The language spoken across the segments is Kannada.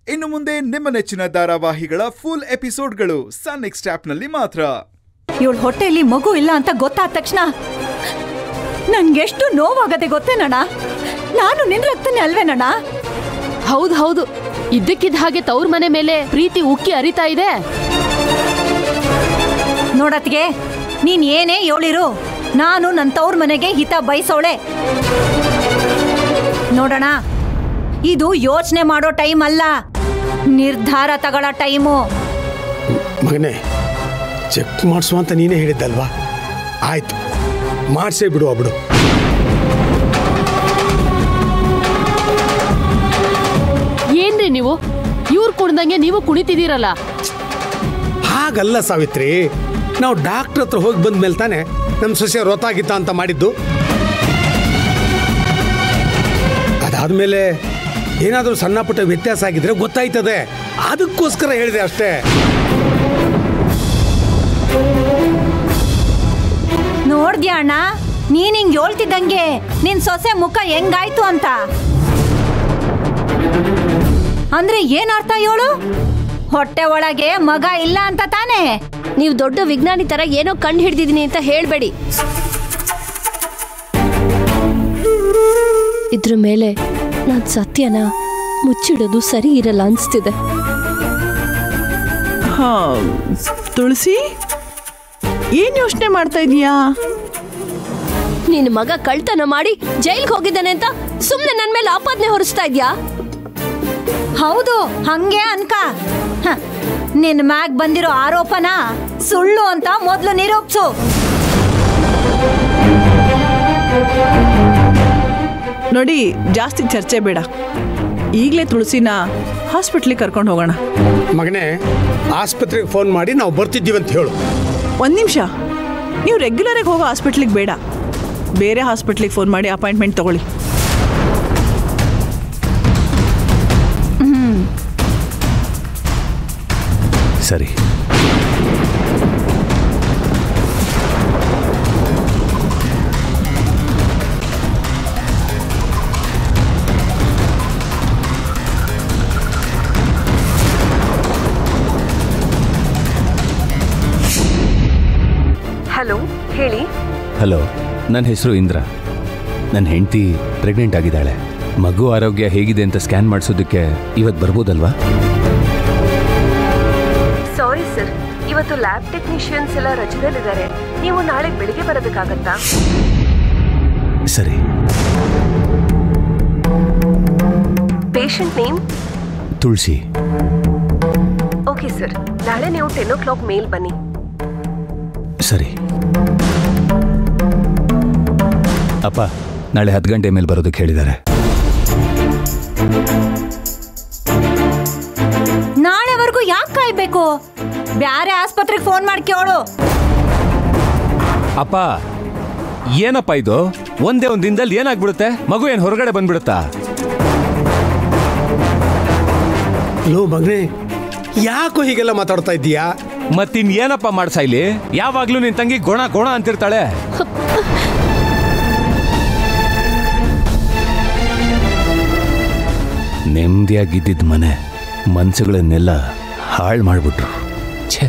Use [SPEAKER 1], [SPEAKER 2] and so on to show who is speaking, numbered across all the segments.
[SPEAKER 1] ಇನ್ನು ಮುಂದೆ ನಿಮ್ಮ ನೆಚ್ಚಿನ ಧಾರಾವಾಹಿಗಳ ಫುಲ್ ಎಪಿಸೋಡ್ಗಳು ಸನ್ ನೆಕ್ಸ್ಟ್ ಆಪ್ನಲ್ಲಿ ಮಾತ್ರ
[SPEAKER 2] ಇವಳ ಹೊಟ್ಟೆಯಲ್ಲಿ ಮಗು ಇಲ್ಲ ಅಂತ ಗೊತ್ತಾದ ತಕ್ಷಣ ನನ್ಗೆಷ್ಟು ನೋವಾಗದೆ ಗೊತ್ತೇನಣ್ಣ ನಾನು ನಿನ್ ರಕ್ತನೇ ಅಲ್ವೇನಣ್ಣ
[SPEAKER 3] ಹೌದು ಹೌದು ಇದ್ದಕ್ಕಿದ್ದ ಹಾಗೆ ತವ್ರ ಮನೆ ಮೇಲೆ ಪ್ರೀತಿ ಉಕ್ಕಿ ಅರಿತಾ ಇದೆ
[SPEAKER 2] ನೋಡತ್ಗೆ ನೀನ್ ಏನೇ ಯೋಳಿರು ನಾನು ನನ್ನ ತವ್ರ ಮನೆಗೆ ಹಿತ ಬಯಸೋಳೆ ನೋಡೋಣ ಇದು ಯೋಚನೆ ಮಾಡೋ ಟೈಮ್ ಅಲ್ಲ ನಿರ್ಧಾರ ತಗೊಳ್ಳೋ ಟೈಮು
[SPEAKER 4] ಮಗನೇ ಚೆಕ್ ಮಾಡಿಸು ಅಂತ ನೀನೇ ಹೇಳಿದ್ದಲ್ವಾ ಆಯ್ತು ಮಾಡಿಸೇ ಬಿಡು ಬಿಡು
[SPEAKER 3] ಏನ್ರಿ ನೀವು ಇವ್ರು ಕುಡ್ದಂಗೆ ನೀವು ಕುಣಿತಿದ್ದೀರಲ್ಲ
[SPEAKER 4] ಹಾಗಲ್ಲ ಸಾವಿತ್ರಿ ನಾವು ಡಾಕ್ಟ್ರ್ ಹತ್ರ ಹೋಗಿ ಬಂದ ಮೇಲೆ ತಾನೆ ನಮ್ಮ ಸೊಸೆ ರೋತಾಗಿತ್ತ ಅಂತ ಮಾಡಿದ್ದು ಅದಾದ್ಮೇಲೆ ಏನಾದರೂ ಸಣ್ಣ ಪುಟ್ಟ ವ್ಯತ್ಯಾಸ ಆಗಿದ್ರೆ ಗೊತ್ತಾಯ್ತದೆ ಅದಕ್ಕೋಸ್ಕರ ಹೇಳಿದೆ ಅಷ್ಟೇ
[SPEAKER 2] ನೋಡ್ದ್ಯಾ ಅಣ್ಣ ನೀನ್ ಹಿಂಗ್ ಹೇಳ್ತಿದ್ದಂಗೆ ನಿನ್ ಸೊಸೆ ಮುಖ ಹೆಂಗಾಯ್ತು ಅಂತ ಅಂದ್ರೆ ಏನ್ ಅರ್ಥ ಹೇಳು ಹೊಟ್ಟೆ ಒಳಗೆ ಮಗ ಇಲ್ಲ ಅಂತ ತಾನೇ
[SPEAKER 5] ನೀವು ದೊಡ್ಡ ವಿಜ್ಞಾನಿ ತರ ಏನೋ ಕಂಡು ಹಿಡ್ದಿದೀನಿ ಅಂತ ಹೇಳ್ಬೇಡಿ ಇದ್ರ ಮೇಲೆ ನಾನ್ ಸತ್ಯನ ಮುಚ್ಚಿಡೋದು ಸರಿ ಇರಲ್ಲ ಅನ್ಸ್ತಿದೆ
[SPEAKER 6] ಹಾ ತುಳಸಿ ಏನ್ ಯೋಚನೆ ಮಾಡ್ತಾ ಇದೀಯಾ
[SPEAKER 5] ನಿನ್ ಮಗ ಕಳ್ತನ ಮಾಡಿ ಜೈಲ್ಗೆ ಹೋಗಿದ್ದಾನೆ ಅಂತ ಸುಮ್ನೆ ನನ್ ಮೇಲೆ ಆಪಾದನೆ ಹೊರಿಸ್ತಾ ಇದ್ಯಾ
[SPEAKER 2] ಹೌದು ಹಂಗೆ ಅನ್ಕ ಹ, ನಿನ್ ಮ್ಯಾಗ್ ಬಂದಿರೋ ಆರೋಪನ ಸುಳ್ಳು ಅಂತ ಮೊದ್ಲು ನಿರೂಪ್ಸು
[SPEAKER 6] ನೋಡಿ ಜಾಸ್ತಿ ಚರ್ಚೆ ಬೇಡ ಈಗಲೇ ತುಳಸಿನ ಹಾಸ್ಪಿಟ್ಲಿಗೆ ಕರ್ಕೊಂಡು ಹೋಗೋಣ
[SPEAKER 4] ಮಗನೇ ಆಸ್ಪತ್ರೆಗೆ ಫೋನ್ ಮಾಡಿ ನಾವು ಬರ್ತಿದ್ದೀವಿ ಅಂತ ಹೇಳು
[SPEAKER 6] ಒಂದು ನಿಮಿಷ ನೀವು ರೆಗ್ಯುಲರಾಗಿ ಹೋಗೋ ಹಾಸ್ಪಿಟ್ಲಿಗೆ ಬೇಡ ಬೇರೆ ಹಾಸ್ಪಿಟ್ಲಿಗೆ ಫೋನ್ ಮಾಡಿ ಅಪಾಯಿಂಟ್ಮೆಂಟ್ ತಗೊಳ್ಳಿ
[SPEAKER 7] ಸರಿ
[SPEAKER 8] ಹಲೋ ಹೇಳಿ
[SPEAKER 7] ಹಲೋ ನನ್ನ ಹೆಸರು ಇಂದ್ರ ನನ್ನ ಹೆಂಡತಿ ಪ್ರೆಗ್ನೆಂಟ್ ಆಗಿದ್ದಾಳೆ ಮಗು ಆರೋಗ್ಯ ಹೇಗಿದೆ ಅಂತ ಸ್ಕ್ಯಾನ್ ಮಾಡಿಸೋದಕ್ಕೆ ಇವತ್ತು ಬರ್ಬೋದಲ್ವಾ
[SPEAKER 8] ಸಾರಿ ಸರ್ ಇವತ್ತು ಲ್ಯಾಬ್ ಟೆಕ್ನಿಷಿಯನ್ಸ್ ಎಲ್ಲ ರಜದಲ್ಲಿದ್ದಾರೆ ನೀವು ನಾಳೆ ಬೆಳಿಗ್ಗೆ ಬರಬೇಕಾಗತ್ತಾ
[SPEAKER 7] ಸರಿ
[SPEAKER 8] patient name
[SPEAKER 7] Tulasi
[SPEAKER 8] okay sir ನಾಳೆ ನೀವು ಟೆನ್ ಓ ಕ್ಲಾಕ್ ಮೇಲ್ ಬನ್ನಿ
[SPEAKER 7] ಸರಿ ಅಪ್ಪ ನಾಳೆ ಹತ್ತು ಗಂಟೆ ಮೇಲೆ ಬರೋದಕ್ಕೆ ಹೇಳಿದ್ದಾರೆ
[SPEAKER 2] ನಾಳೆವರೆಗೂ ಯಾಕೆ ಕಾಯ್ಬೇಕು ಬ್ಯಾರೆ ಆಸ್ಪತ್ರೆಗೆ ಫೋನ್ ಮಾಡಿ ಕೇಳು
[SPEAKER 7] ಅಪ್ಪ ಏನಪ್ಪ ಇದು ಒಂದೇ ಒಂದು ದಿನದಲ್ಲಿ ಏನಾಗ್ಬಿಡುತ್ತೆ ಮಗು ಏನು ಹೊರಗಡೆ ಬಂದ್ಬಿಡುತ್ತಾ
[SPEAKER 4] ಲೋ ಮಗನೇ ಯಾಕೋ ಹೀಗೆಲ್ಲ ಮಾತಾಡ್ತಾ ಇದ್ದೀಯಾ
[SPEAKER 7] ಮತ್ತಿನ್ ಏನಪ್ಪ ಮಾಡ್ಸಾ ಇಲ್ಲಿ ಯಾವಾಗ್ಲೂ ನಿನ್ ತಂಗಿ ಗೊಣ ಗೊಣ ಅಂತಿರ್ತಾಳೆ ನೆಮ್ಮದಿಯಾಗಿದ್ದಿದ್ದ ಮನೆ ಮನ್ಸುಗಳನ್ನೆಲ್ಲ ಹಾಳು ಮಾಡ್ಬಿಟ್ರು ಛೇ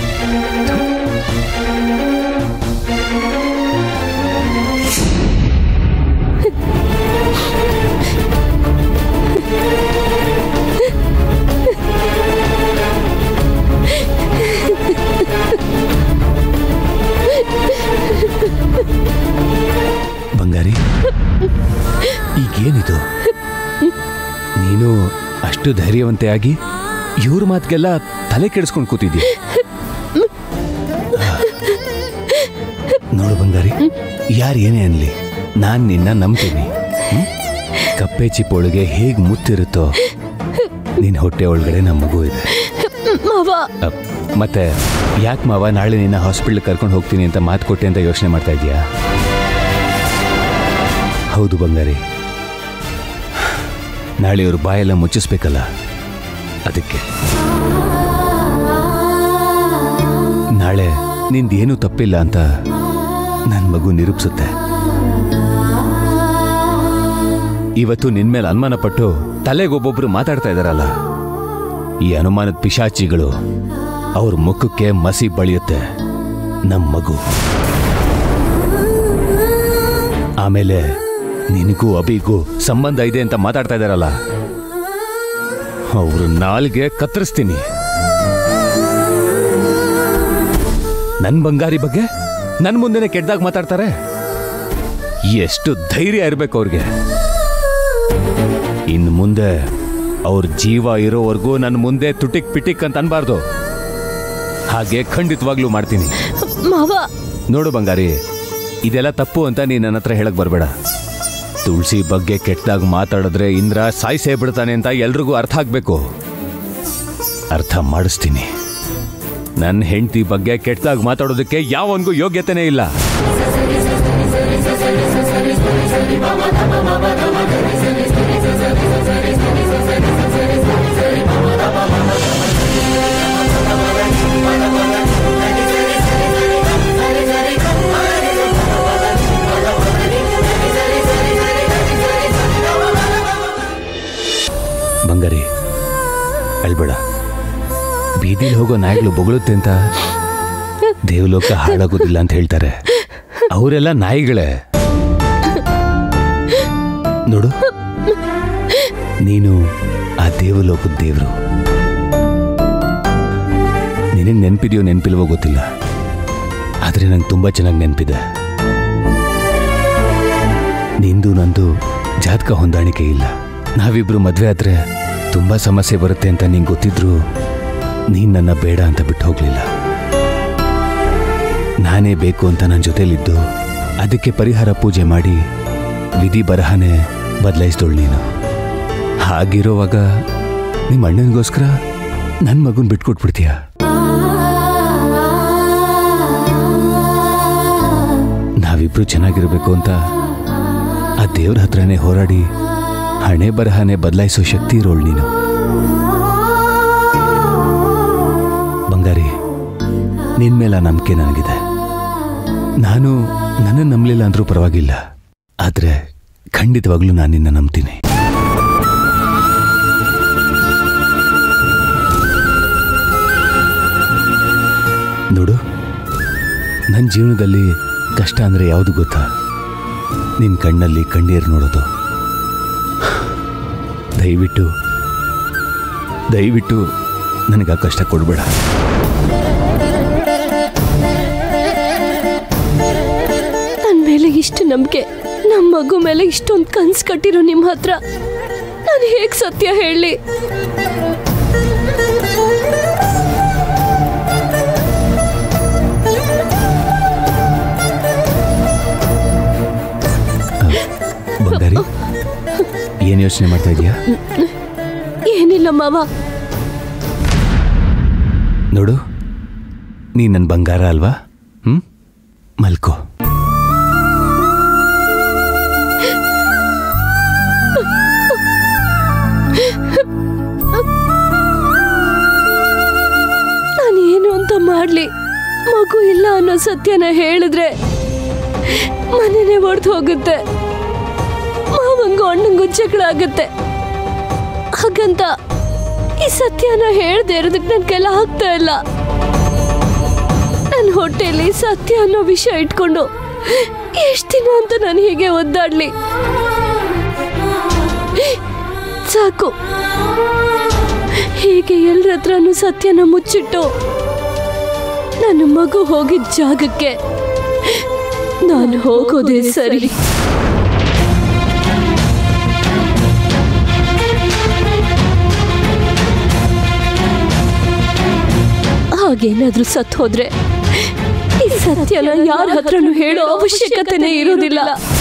[SPEAKER 7] ಬಂಗಾರಿ ಈಗೇನಿದು ನೀನು ಅಷ್ಟು ಧೈರ್ಯವಂತೆ ಆಗಿ ಇವ್ರ ಮಾತಿಗೆಲ್ಲ ತಲೆ ಕೆಡಿಸ್ಕೊಂಡು ಕೂತಿದ್ದಿ ನೋಡು ಬಂಗಾರಿ ಯಾರು ಏನೇ ಅನ್ಲಿ ನಾನ್ ನಿನ್ನ ನಂಬ್ತೀನಿ ಹ್ಮ್? ಕಪ್ಪೆ ಚಿಪ್ಪೊಳಗೆ ಹೇಗ್ ಮುತ್ತಿರುತ್ತೋ ನಿನ್ ಹೊಟ್ಟೆ ಒಳಗಡೆ ನಮ್ಮ ಮಗು ಇದೆ
[SPEAKER 5] ಮಾವ
[SPEAKER 7] ಅಪ್, ಮತ್ತೆ ಯಾಕೆ ಮಾವ ನಾಳೆ ನಿನ್ನ ಹಾಸ್ಪಿಟ್ಲ್ ಕರ್ಕೊಂಡು ಹೋಗ್ತೀನಿ ಅಂತ ಮಾತು ಕೊಟ್ಟೆ ಅಂತ ಯೋಚನೆ ಮಾಡ್ತಾ ಇದೀಯಾ ಹೌದು ಬಂಗಾರಿ ನಾಳೆ ಇವ್ರ ಬಾಯೆಲ್ಲ ಮುಚ್ಚಿಸ್ಬೇಕಲ್ಲ ಅದಕ್ಕೆ ನಾಳೆ ನಿಂದೇನೂ ತಪ್ಪಿಲ್ಲ ಅಂತ ನನ್ನ ಮಗು ನಿರೂಪಿಸುತ್ತೆ ಇವತ್ತು ನಿನ್ ಮೇಲೆ ಅನುಮಾನ ಪಟ್ಟು ತಲೆಗೊಬ್ಬೊಬ್ರು ಮಾತಾಡ್ತಾ ಇದಾರಲ್ಲ ಈ ಅನುಮಾನದ ಪಿಶಾಚಿಗಳು ಅವ್ರ ಮುಖಕ್ಕೆ ಮಸಿ ಬಳಿಯುತ್ತೆ ನಮ್ಮ ಮಗು ಆಮೇಲೆ ನಿನಗೂ ಅಬಿಗೂ ಸಂಬಂಧ ಇದೆ ಅಂತ ಮಾತಾಡ್ತಾ ಇದ್ದಾರಲ್ಲ ಅವ್ರ ನಾಲ್ಗೆ ಕತ್ತರಿಸ್ತೀನಿ ನನ್ ಬಂಗಾರಿ ಬಗ್ಗೆ ನನ್ ಮುಂದೆನೆ ಕೆಟ್ಟದಾಗ ಮಾತಾಡ್ತಾರೆ ಎಷ್ಟು ಧೈರ್ಯ ಇರ್ಬೇಕು ಅವ್ರಿಗೆ ಇನ್ನು ಮುಂದೆ ಅವ್ರ ಜೀವ ಇರೋವರೆಗೂ ನನ್ನ ಮುಂದೆ ತುಟಿಕ್ ಪಿಟಿಕ್ ಅಂತ ಅನ್ಬಾರ್ದು ಹಾಗೆ ಖಂಡಿತವಾಗ್ಲೂ ಮಾಡ್ತೀನಿ
[SPEAKER 3] ಮಾವ
[SPEAKER 7] ನೋಡು ಬಂಗಾರಿ ಇದೆಲ್ಲ ತಪ್ಪು ಅಂತ ನೀನ್ ನನ್ನ ಹತ್ರ ಹೇಳಕ್ ಬರಬೇಡ ತುಳಸಿ ಬಗ್ಗೆ ಕೆಟ್ಟದಾಗ ಮಾತಾಡಿದ್ರೆ ಇಂದ್ರ ಸಾಯಿಸೇ ಬಿಡ್ತಾನೆ ಅಂತ ಎಲ್ರಿಗೂ ಅರ್ಥ ಆಗ್ಬೇಕು ಅರ್ಥ ಮಾಡಿಸ್ತೀನಿ ನನ್ನ ಹೆಂಡತಿ ಬಗ್ಗೆ ಕೆಟ್ಟದಾಗ ಮಾತಾಡೋದಕ್ಕೆ ಯಾವನ್ಗೂ ಯೋಗ್ಯತೆನೇ ಇಲ್ಲ ಬಂಗಾರಿ ಅಳ್ಬೇಡ ಬೀದಿಲಿ ಹೋಗೋ ನಾಯಿಗಳು ಬೊಗಳುತ್ತೆ ಅಂತ ದೇವಲೋಕ ಹಾಳಾಗೋದಿಲ್ಲ ಅಂತ ಹೇಳ್ತಾರೆ ಅವರೆಲ್ಲ ನಾಯಿಗಳೇ ನೋಡು ನೀನು ಆ ದೇವಲೋಕದ ದೇವರು ನಿನಗೆ ನೆನಪಿದೆಯೋ ನೆನಪಿಲ್ವೋ ಗೊತ್ತಿಲ್ಲ ಆದರೆ ನಂಗೆ ತುಂಬ ಚೆನ್ನಾಗಿ ನೆನಪಿದೆ ನಿಂದು ನಂದು ಜಾತಕ ಹೊಂದಾಣಿಕೆ ಇಲ್ಲ ನಾವಿಬ್ರು ಮದ್ವೆ ಆದ್ರೆ ತುಂಬಾ ಸಮಸ್ಯೆ ಬರುತ್ತೆ ಅಂತ ನಿಂಗೆ ಗೊತ್ತಿದ್ರು ನೀನ್ ನನ್ನ ಬೇಡ ಅಂತ ಬಿಟ್ಟು ಹೋಗ್ಲಿಲ್ಲ ನಾನೇ ಬೇಕು ಅಂತ ನನ್ನ ಜೊತೆಲಿದ್ದು ಅದಕ್ಕೆ ಪರಿಹಾರ ಪೂಜೆ ಮಾಡಿ ವಿಧಿ ಬರಹನೇ ಬದಲಾಯಿಸ್ದೋಳು ನೀನು ಹಾಗಿರೋವಾಗ ನಿಮ್ಮ ಅಣ್ಣನಿಗೋಸ್ಕರ ನನ್ನ ಮಗುನ್ ಬಿಟ್ಕೊಟ್ಬಿಡ್ತೀಯ ನಾವಿಬ್ರು ಚೆನ್ನಾಗಿರ್ಬೇಕು ಅಂತ ಆ ದೇವ್ರ ಹತ್ರನೇ ಹೋರಾಡಿ ಹಣೆ ಬರಹನೆ ಬದಲಾಯಿಸೋ ಶಕ್ತಿ ಇರೋಳು ನೀನು ಬಂಗಾರಿ ನಿನ್ ಮೇಲ ನಂಬಿಕೆ ನನಗಿದೆ ನಾನು ನನ್ನ ನಂಬಲಿಲ್ಲ ಅಂದ್ರೂ ಪರವಾಗಿಲ್ಲ ಆದ್ರೆ ಖಂಡಿತವಾಗ್ಲೂ ನಾನು ನಿನ್ನ ನಂಬ್ತೀನಿ ನೋಡು ನನ್ನ ಜೀವನದಲ್ಲಿ ಕಷ್ಟ ಅಂದ್ರೆ ಯಾವುದು ಗೊತ್ತಾ ನಿನ್ನ ಕಣ್ಣಲ್ಲಿ ಕಣ್ಣೀರು ನೋಡೋದು ದಯವಿಟ್ಟು ದಯವಿಟ್ಟು ನನಗೆ ಆ ಕಷ್ಟ ಕೊಡಬೇಡ
[SPEAKER 5] ನನ್ನ ಮೇಲೆ ಇಷ್ಟು ನಂಬಿಕೆ ನಮ್ಮ ಮಗು ಮೇಲೆ ಇಷ್ಟೊಂದು ಕನ್ಸು ಕಟ್ಟಿರೋ ನಿಮ್ಮ ಹತ್ರ ನಾನು ಹೇಗೆ ಸತ್ಯ ಹೇಳಲಿ
[SPEAKER 7] ಬಂಗಾರಿ ಏನು ಯೋಚನೆ ಮಾಡ್ತಾ ಇದೀಯಾ
[SPEAKER 5] ಏನಿಲ್ಲ ಮಾವ
[SPEAKER 7] ನೋಡು ನೀ ನನ್ನ ಬಂಗಾರ ಅಲ್ವಾ ಹ್ಮ್ ಮಲ್ಕೋ
[SPEAKER 5] ನಾನು ಏನು ಅಂತ ಮಾಡ್ಲಿ ಮಗು ಇಲ್ಲ ಅನ್ನೋ ಸತ್ಯನ ಹೇಳಿದ್ರೆ ಮನೆನೇ ಒಡೆದು ಹೋಗುತ್ತೆ ಮಾವಂಗೂ ಅಣ್ಣಂಗೂ ಜಗಳ ಆಗುತ್ತೆ ಹಾಗಂತ ಈ ಸತ್ಯನ ಹೇಳ್ದೆ ಇರೋದಕ್ಕೆ ನನ್ನ ಕೈಲ ಆಗ್ತಾ ಇಲ್ಲ ನನ್ನ ಹೊಟ್ಟೆಯಲ್ಲಿ ಸತ್ಯ ಅನ್ನೋ ವಿಷಯ ಇಟ್ಕೊಂಡು ಎಷ್ಟು ದಿನ ಅಂತ ನಾನು ಹೀಗೆ ಒದ್ದಾಡ್ಲಿ ಸಾಕು ಹೀಗೆ ಎಲ್ಲರ ಹತ್ರನೂ ಸತ್ಯನ ಮುಚ್ಚಿಟ್ಟು ನನ್ನ ಮಗು ಹೋಗಿದ್ದ ಜಾಗಕ್ಕೆ ನಾನು ಹೋಗೋದೇ ಸರಿ ಹಾಗೇನಾದ್ರೂ ಸತ್ ಹೋದ್ರೆ ಈ ಸತ್ಯನ ಯಾರ ಹತ್ರನೂ ಹೇಳೋ ಅವಶ್ಯಕತೆನೇ ಇರೋದಿಲ್ಲ